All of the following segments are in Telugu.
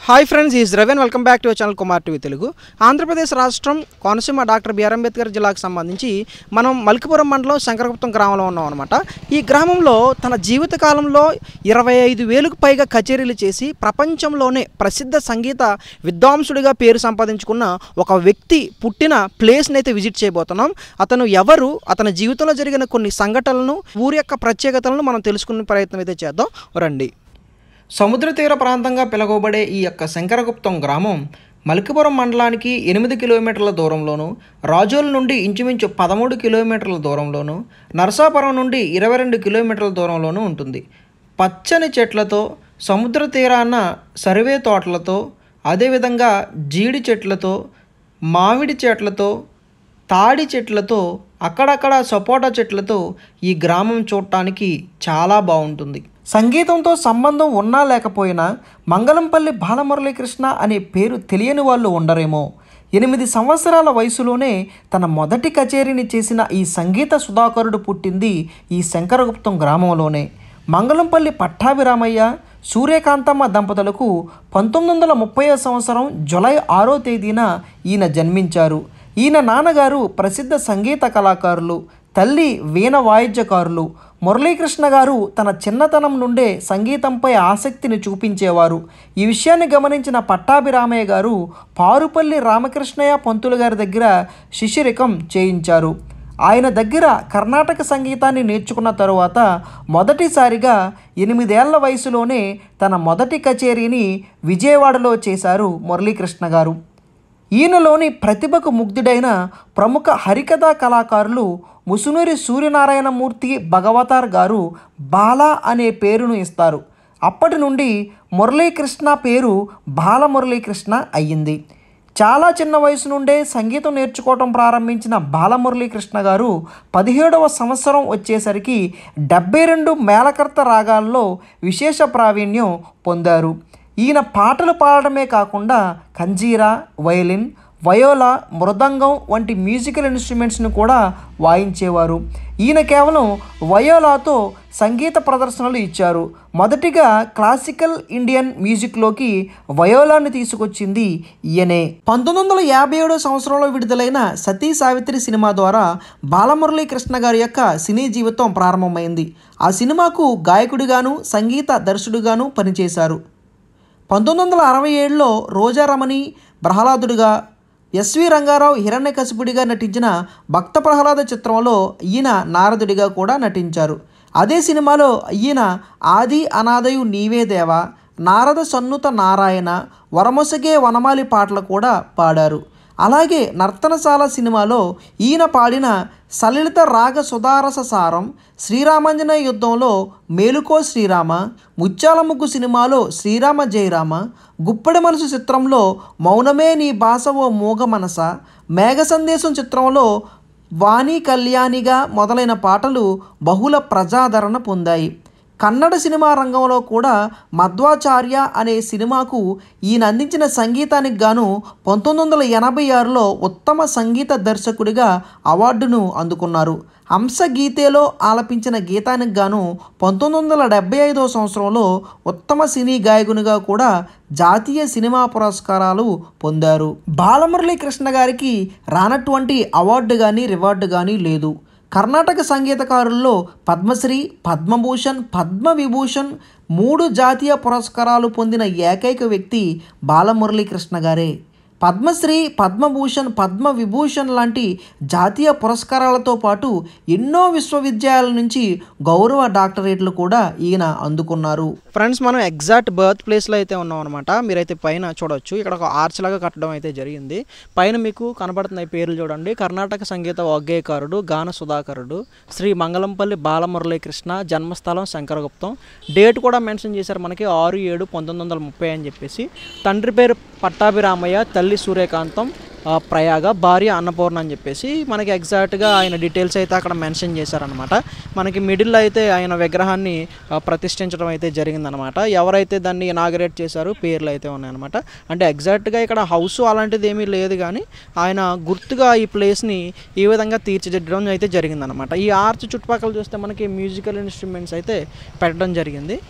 hi friends is రవెన్ welcome back to channel Kumar TV Telugu Andhra Pradesh రాష్ట్రం కోనసీమ డాక్టర్ బిఆర్ అంబేద్కర్ జిల్లాకు సంబంధించి మనం మల్కిపురం మండలం శంకరగుప్తం గ్రామంలో ఉన్నాం అనమాట ఈ గ్రామంలో తన జీవిత కాలంలో ఇరవై ఐదు వేలకు పైగా కచేరీలు చేసి ప్రపంచంలోనే ప్రసిద్ధ సంగీత విద్వాంసుడిగా పేరు సంపాదించుకున్న ఒక వ్యక్తి పుట్టిన ప్లేస్ని అయితే విజిట్ చేయబోతున్నాం అతను ఎవరు అతని జీవితంలో జరిగిన కొన్ని సంఘటనలను ఊరి యొక్క ప్రత్యేకతలను మనం తెలుసుకునే ప్రయత్నం అయితే చేద్దాం రండి సముద్ర తీర ప్రాంతంగా పిలవబడే ఈ యొక్క శంకరగుప్తం గ్రామం మల్కిపురం మండలానికి ఎనిమిది కిలోమీటర్ల దూరంలోను రాజోల్ నుండి ఇంచుమించు పదమూడు కిలోమీటర్ల దూరంలోను నరసాపురం నుండి ఇరవై రెండు కిలోమీటర్ల దూరంలోనూ ఉంటుంది పచ్చని చెట్లతో సముద్ర తీరాన సర్వే తోటలతో అదేవిధంగా జీడి చెట్లతో మామిడి చెట్లతో తాడి చెట్లతో అక్కడక్కడ సపోటా చెట్లతో ఈ గ్రామం చూడటానికి చాలా బాగుంటుంది సంగీతంతో సంబంధం ఉన్నా లేకపోయినా మంగళంపల్లి బాలమురళీకృష్ణ అనే పేరు తెలియని వాళ్ళు ఉండరేమో ఎనిమిది సంవత్సరాల వయసులోనే తన మొదటి కచేరీని చేసిన ఈ సంగీత సుధాకరుడు పుట్టింది ఈ శంకరగుప్తం గ్రామంలోనే మంగళంపల్లి పట్టాభిరామయ్య సూర్యకాంతమ్మ దంపతులకు పంతొమ్మిది వందల ముప్పై సంవత్సరం జులై ఆరో తేదీన ఈయన జన్మించారు ఈయన నాన్నగారు ప్రసిద్ధ సంగీత కళాకారులు తల్లి వీణ వాయిద్యకారులు మురళీకృష్ణ గారు తన చిన్నతనం నుండే సంగీతంపై ఆసక్తిని చూపించేవారు ఈ విషయాన్ని గమనించిన పట్టాభిరామయ్య గారు పారుపల్లి రామకృష్ణయ్య పంతులు గారి దగ్గర శిష్యరికం చేయించారు ఆయన దగ్గర కర్ణాటక సంగీతాన్ని నేర్చుకున్న తరువాత మొదటిసారిగా ఎనిమిదేళ్ల వయసులోనే తన మొదటి కచేరీని విజయవాడలో చేశారు మురళీకృష్ణ గారు ఈయనలోని ప్రతిభకు ముగ్ధుడైన ప్రముఖ హరికథా కళాకారులు ముసునూరి సూర్యనారాయణమూర్తి భగవతార్ గారు బాలా అనే పేరును ఇస్తారు అప్పటి నుండి మురళీకృష్ణ పేరు బాలమురళీకృష్ణ అయ్యింది చాలా చిన్న వయసు నుండే సంగీతం నేర్చుకోవటం ప్రారంభించిన బాలమురళీకృష్ణ గారు పదిహేడవ సంవత్సరం వచ్చేసరికి డెబ్బై రెండు మేళకర్త రాగాల్లో విశేష ప్రావీణ్యం పొందారు ఈయన పాటలు పాడడమే కాకుండా కంజీరా వయలిన్ వయోలా మృదంగం వంటి మ్యూజికల్ ఇన్స్ట్రుమెంట్స్ను కూడా వాయించేవారు ఈయన కేవలం వయోలాతో సంగీత ప్రదర్శనలు ఇచ్చారు మొదటిగా క్లాసికల్ ఇండియన్ మ్యూజిక్లోకి వయోలాను తీసుకొచ్చింది ఈయనే పంతొమ్మిది వందల యాభై ఏడో సంవత్సరంలో విడుదలైన సతీ సావిత్రి సినిమా ద్వారా బాలమురళీ కృష్ణ గారి యొక్క సినీ జీవితం ప్రారంభమైంది ఆ సినిమాకు గాయకుడిగాను సంగీత దర్శకుడిగాను పనిచేశారు పంతొమ్మిది వందల అరవై ఏడులో రోజారమణి ప్రహ్లాదుడిగా ఎస్వి రంగారావు హిరణ్యకశిపుడిగా నటించిన భక్త ప్రహ్లాద చిత్రంలో ఈయన నారదుడిగా కూడా నటించారు అదే సినిమాలో ఈయన ఆది అనాదయు నీవే దేవ నారద సన్నుత నారాయణ వరమొసగే వనమాలి పాటలు కూడా పాడారు అలాగే నర్తనశాల సినిమాలో ఈయన పాడిన సలిలిత రాగ సుధారస సారం శ్రీరామంజన యుద్ధంలో మేలుకో శ్రీరామ ముత్యాల ముగ్గు సినిమాలో శ్రీరామ జయరామ గుప్పడి మనసు చిత్రంలో మౌనమే నీ భాష ఓ మూగ మనస మేఘ సందేశం చిత్రంలో వాణి కళ్యాణిగా మొదలైన పాటలు బహుళ ప్రజాదరణ పొందాయి కన్నడ సినిమా రంగంలో కూడా మధ్వాచార్య అనే సినిమాకు ఈయన అందించిన సంగీతానికి గాను పంతొమ్మిది వందల ఎనభై ఆరులో ఉత్తమ సంగీత దర్శకుడిగా అవార్డును అందుకున్నారు హంస గీతేలో ఆలపించిన గీతానికి గాను పంతొమ్మిది వందల డెబ్బై ఐదవ సంవత్సరంలో ఉత్తమ సినీ గాయకునిగా కూడా జాతీయ సినిమా పురస్కారాలు పొందారు బాలమురళీ కృష్ణ గారికి రానటువంటి అవార్డు కానీ రివార్డు కానీ లేదు కర్ణాటక సంగీతకారుల్లో పద్మశ్రీ పద్మభూషణ్ పద్మవిభూషణ్ మూడు జాతీయ పురస్కారాలు పొందిన ఏకైక వ్యక్తి బాలమురళీకృష్ణ గారే పద్మశ్రీ పద్మభూషణ్ పద్మవిభూషణ్ లాంటి జాతీయ పురస్కారాలతో పాటు ఎన్నో విశ్వవిద్యాలయాల నుంచి గౌరవ డాక్టరేట్లు కూడా ఈయన అందుకున్నారు ఫ్రెండ్స్ మనం ఎగ్జాక్ట్ బర్త్ ప్లేస్లో అయితే ఉన్నాం అనమాట మీరైతే పైన చూడొచ్చు ఇక్కడ ఒక ఆర్చ్ లాగా కట్టడం అయితే జరిగింది పైన మీకు కనబడుతున్నాయి పేర్లు చూడండి కర్ణాటక సంగీత వాగ్గేయకారుడు గాన సుధాకరుడు శ్రీ మంగళంపల్లి బాలమురళీకృష్ణ జన్మస్థలం శంకరగుప్తం డేట్ కూడా మెన్షన్ చేశారు మనకి ఆరు ఏడు పంతొమ్మిది వందల ముప్పై అని చెప్పేసి తండ్రి పేరు పట్టాభిరామయ్య తల్లి సూర్యకాంతం ఆ, ప్రయాగ భార్య అన్నపూర్ణ అని చెప్పేసి మనకి ఎగ్జాక్ట్గా ఆయన డీటెయిల్స్ అయితే అక్కడ మెన్షన్ చేశారనమాట మనకి మిడిల్లో అయితే ఆయన విగ్రహాన్ని ఆ, ప్రతిష్ఠించడం అయితే జరిగిందనమాట ఎవరైతే దాన్ని ఇనాగరేట్ చేశారో పేర్లు అయితే ఉన్నాయన్నమాట అంటే ఎగ్జాక్ట్గా ఇక్కడ హౌస్ అలాంటిది ఏమీ లేదు కానీ ఆయన గుర్తుగా ఈ ప్లేస్ని ఈ విధంగా తీర్చిదిద్దడం అయితే జరిగిందనమాట ఈ ఆర్చ్ చుట్టుపక్కల చూస్తే మనకి మ్యూజికల్ ఇన్స్ట్రుమెంట్స్ అయితే పెట్టడం జరిగింది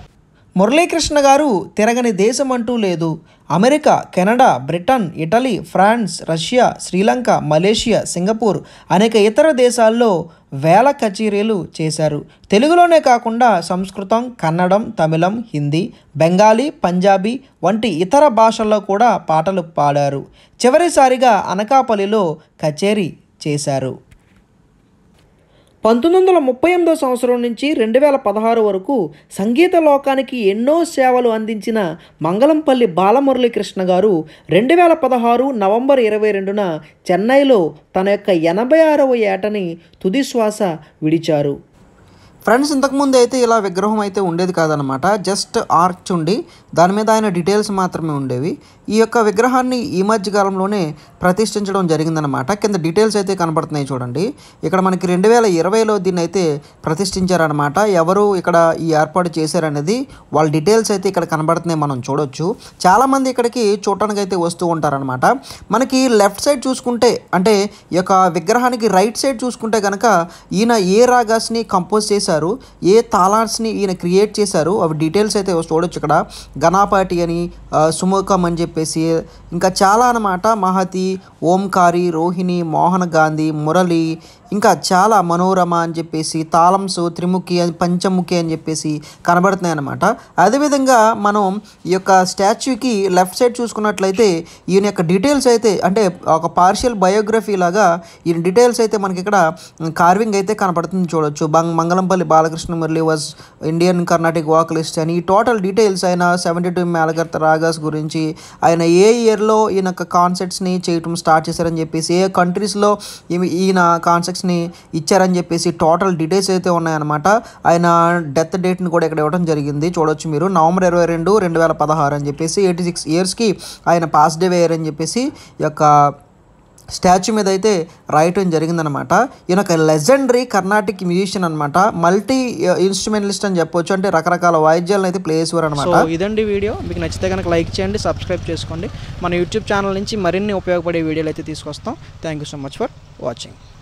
మురళీకృష్ణ గారు తిరగని దేశం అంటూ లేదు America Canada Britain Italy France Russia Sri Lanka Malaysia Singapore అనేక ఇతర దేశాల్లో వేల కచేరీలు చేశారు తెలుగులోనే కాకుండా సంస్కృతం కన్నడం తమిళం హిందీ బెంగాలీ పంజాబీ వంటి ఇతర భాషల్లో కూడా పాటలు పాడారు చివరిసారిగా అనకాపల్లిలో కచేరీ చేశారు పంతొమ్మిది వందల ముప్పై ఎనిమిదో సంవత్సరం నుంచి రెండు వేల పదహారు వరకు సంగీత లోకానికి ఎన్నో సేవలు అందించిన మంగళంపల్లి బాలమురళీకృష్ణ గారు రెండు వేల పదహారు నవంబర్ ఇరవై రెండున చెన్నైలో తన యొక్క ఎనభై ఆరవ ఏటని తుది శ్వాస విడిచారు ఫ్రెండ్స్ ఇంతకుముందు అయితే ఇలా విగ్రహం అయితే ఉండేది కాదనమాట జస్ట్ ఆర్చ్ ఉండి దాని మీద ఆయన డీటెయిల్స్ మాత్రమే ఉండేవి ఈ యొక్క విగ్రహాన్ని ఈ మధ్య కాలంలోనే ప్రతిష్ఠించడం జరిగిందనమాట కింద డీటెయిల్స్ అయితే కనబడుతున్నాయి చూడండి ఇక్కడ మనకి రెండు వేల ఇరవైలో దీన్ని అయితే ప్రతిష్ఠించారనమాట ఎవరు ఇక్కడ ఈ ఏర్పాటు చేశారనేది వాళ్ళ డీటెయిల్స్ అయితే ఇక్కడ కనబడుతున్నాయి మనం చూడొచ్చు చాలామంది ఇక్కడికి చూడటానికి అయితే వస్తూ ఉంటారనమాట మనకి లెఫ్ట్ సైడ్ చూసుకుంటే అంటే ఈ యొక్క విగ్రహానికి రైట్ సైడ్ చూసుకుంటే కనుక ఈయన ఏ రాగాస్ని కంపోజ్ చేశారు ఏ తాళాన్స్ని ఈయన క్రియేట్ చేశారు అవి డీటెయిల్స్ అయితే చూడొచ్చు ఇక్కడ గణాపాటి అని ఆ, సుముఖం అని చెప్పేసి ఇంకా చాలా అనమాట మహతి ఓంకారి రోహిణి మోహన్ గాంధీ మురళి ఇంకా చాలా మనోరమ అని చెప్పేసి తాళంస్ త్రిముఖి అని పంచముఖి అని చెప్పేసి కనబడుతున్నాయి అనమాట అదేవిధంగా మనం ఈ యొక్క స్టాచ్యూకి లెఫ్ట్ సైడ్ చూసుకున్నట్లయితే ఈయన యొక్క డీటెయిల్స్ అయితే అంటే ఒక పార్షియల్ బయోగ్రఫీ లాగా ఈయన డీటెయిల్స్ అయితే మనకి ఇక్కడ కార్వింగ్ అయితే కనపడుతుంది చూడొచ్చు బంగ్ Mangalampalli Balakrishna Murali was Indian Carnatic vocalist అని ఈ టోటల్ డీటెయిల్స్ ఆయన సెవెంటీ టూ మేలకర్త రాగాస్ గురించి ఆయన ఏ ఇయర్లో ఈయన యొక్క కాన్సెప్ట్స్ని చేయటం స్టార్ట్ చేశారని చెప్పేసి ఏ కంట్రీస్లో ఈయన కాన్సెప్ట్స్ని ఇచ్చారని చెప్పేసి టోటల్ డీటెయిల్స్ అయితే ఉన్నాయన్నమాట ఆయన డెత్ డేట్ని కూడా ఇక్కడ ఇవ్వడం జరిగింది చూడొచ్చు మీరు నవంబర్ ఇరవై రెండు రెండు వేల పదహారు అని చెప్పేసి ఎయిటీ సిక్స్ ఇయర్స్కి ఆయన పాస్ డే అయ్యారు అని చెప్పేసి ఈ యొక్క స్టాచ్యూ మీద అయితే రాయటం జరిగిందనమాట ఈయన ఒక లెజెండరీ కర్ణాటిక్ మ్యూజిషియన్ అనమాట మల్టీ ఇన్స్ట్రుమెంటలిస్ట్ అని చెప్పొచ్చు అంటే రకరకాల వాయిద్యాలను అయితే ప్లే చేసేవారు అనమాట సో ఇదండి వీడియో మీకు నచ్చితే కనుక లైక్ చేయండి సబ్స్క్రైబ్ చేసుకోండి మన యూట్యూబ్ ఛానల్ నుంచి మరిన్ని ఉపయోగపడే వీడియోలు అయితే తీసుకొస్తాం thank you so much for watching